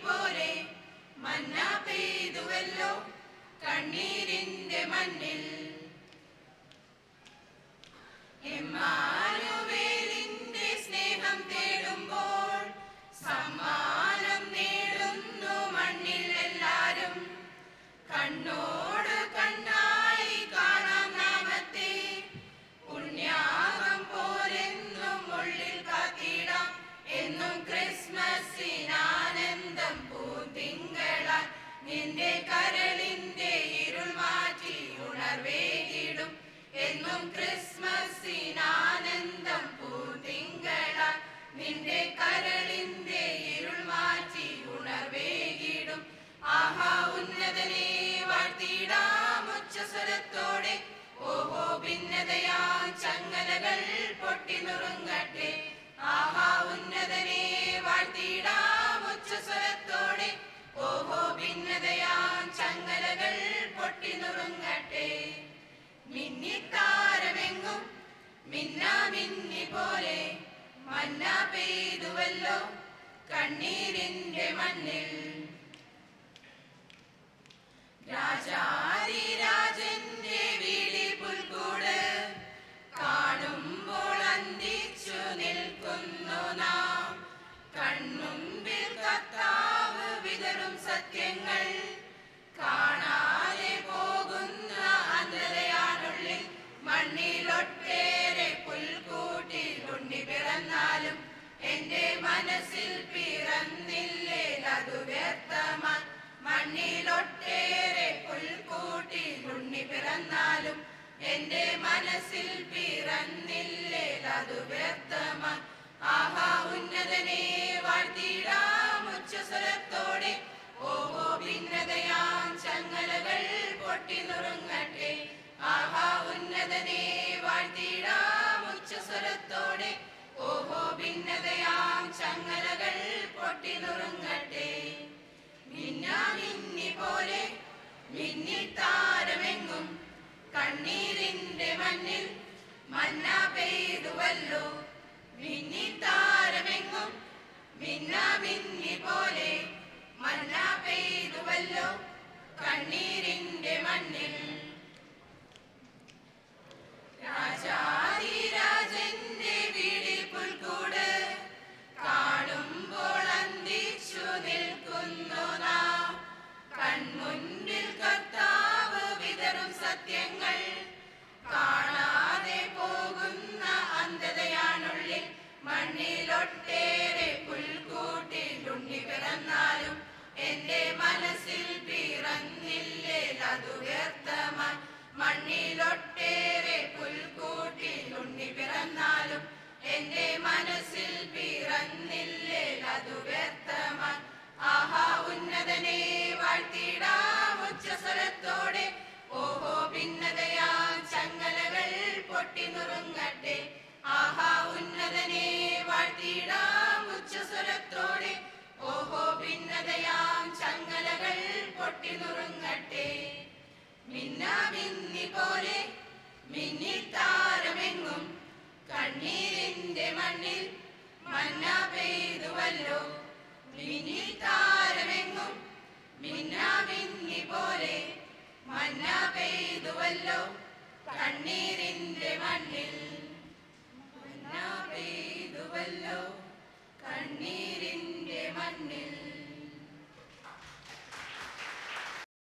പോലെ മന്ന പെയ്തുവല്ലോ കണ്ണീരിന്റെ മണ്ണിൽ എമ്മാനുവേലിന്റെ സ്നേഹം തേടുമ്പോൾ സമ്മാനം നേടുന്നു മണ്ണിൽ എല്ലാരും കണ്ണോട് കണ്ണായി കാണാം നാമത്തെ പുണ്യാകം പോലെന്നും ഉള്ളിൽ കാത്തിടാം എന്നും ക്രിസ്മസിനാനന്ദം പൂതിങ്കളാൽ നിന്റെ കരളിന്റെ ഇരുൾ മാറ്റി ഉണർവേകിടും എന്നും ക്രിസ്മസിനാനന്ദം പൂതിങ്കളാൽ നിന്റെ കരളിന്റെ ഇരുൾ മാറ്റി ഉണർവേകിടും ആഹാ ഉന്നതനെ വാഴ്ത്തിടാം ഉച്ചസ്വരത്തോടെ ഓഹോ ഭിന്നതയാ ചങ്ങലകൾ പൊട്ടി നുറുങ്ങട്ടെ ആഹാ ഉന്നതനെ വാഴ്ത്തിടാം ഉച്ചസ്വരത്തോടെ ഓഹോ ഭിന്നതയാ ചങ്ങലകൾ പൊട്ടി നുറുങ്ങട്ടെ മിന്നിത്താരമെങ്ങും മിന്ന മിന്നി പോലെ മന്ന പെയ്തുവല്ലോ കണ്ണീരിന്റെ മണ്ണിൽ രാജാതിരാജന്റെ വീടി പുൽക്കൂട് കാണുമ്പോൾ അന്തിച്ചു നിൽക്കുന്നു നാം കൺമുമ്പിൽ കർത്താവ് വിതറും സത്യങ്ങൾ കാണാതെ പോകുന്ന അന്ധതയാണുള്ളിൽ മണ്ണിലൊട്ടേറെ പുൽക്കൂട്ടിൽ ഉണ്ണി പിറന്നാലും എന്റെ മനസ്സിൽ പിറന്നില്ലേ അത് വ്യർത്ഥമാ മണ്ണിലൊട്ടേറെ പുൽക്കൂട്ടിൽ ഉണ്ണി പിറന്നാലും എന്റെ മനസ്സിൽ പിറന്നില്ലേ അത് വ്യർത്ഥമാ ആഹാ ഉന്നതനെ വാഴ്ത്തിടാം ഉച്ചസ്വരത്തോടെ ഓഹോ ഭിന്നതയാം ചങ്ങലകൾ പൊട്ടി നുറുങ്ങട്ടെ ആഹാ ഉന്നതനെ വാഴ്ത്തിടാം ഉച്ചസ്വരത്തോടെ ഓഹോ ഭിന്നതയാം ചങ്ങലകൾ പൊട്ടി നുറുങ്ങട്ടെ മിന്നാ മിന്നി പോലെ മിന്നിത്താരമെങ്ങും കണ്ണീരിന്റെ മണ്ണിൽ മന്ന പെയ്തുവല്ലോ മിന്നിത്താരമെങ്ങും മിന്ന മിന്നി പോലെ മന്ന പെയ്തുവല്ലോ കണ്ണീരിന്റെ മണ്ണിൽ രാജാതിരാജന്റെ വീടിൽ പുൽക്കൂട് കാണുമ്പോൾ അന്തിച്ചു നിൽക്കുന്നു നാം കൺമുൻപിൽ കർത്താവ് വിതറും സത്യങ്ങൾ കാണാതെ പോകുന്ന അന്ധതയാണുള്ളിൽ മണ്ണിലൊട്ടേറെ പുൽക്കൂട്ടിൽ ഉണ്ണി പിറന്നാലും എന്റെ മനസ്സിൽ പിറന്നില്ലേ അതു വ്യർത്ഥമായി മണ്ണിലൊട്ടേറെ പുൽക്കൂട്ടിൽ ഉണ്ണി പിറന്നാലും എന്റെ മനസ്സിൽ പിറന്നില്ലേ അതു വ്യർത്ഥമായി ആഹാ ഉന്നതനെ വാഴ്ത്തിടാം ഉച്ചസ്വരത്തോടെ ഓഹോ ഭിന്നതയാ ചങ്ങലകൾ പൊട്ടി നുറുങ്ങട്ടെ ആഹാ ഉന്നതനെ വാഴ്ത്തിടാം ഉച്ചസ്വരത്തോടെ ഓഹോ ഭിന്നതയാം ചങ്ങലകൾ പൊട്ടി നുറുങ്ങട്ടെ മിന്ന മിന്നി പോലെ മിന്നിത്താരമെങ്ങും കണ്ണീരിന്റെ മണ്ണിൽ മന്ന പെയ്തുവല്ലോ മിന്നിത്താരമെങ്ങും മിന്ന മിന്നി പോലെ മന്ന പെയ്തുവല്ലോ കണ്ണീരിന്റെ മണ്ണിൽ മന്ന പെയ്തുവല്ലോ കണ്ണീരിന്റെ മണ്ണിൽ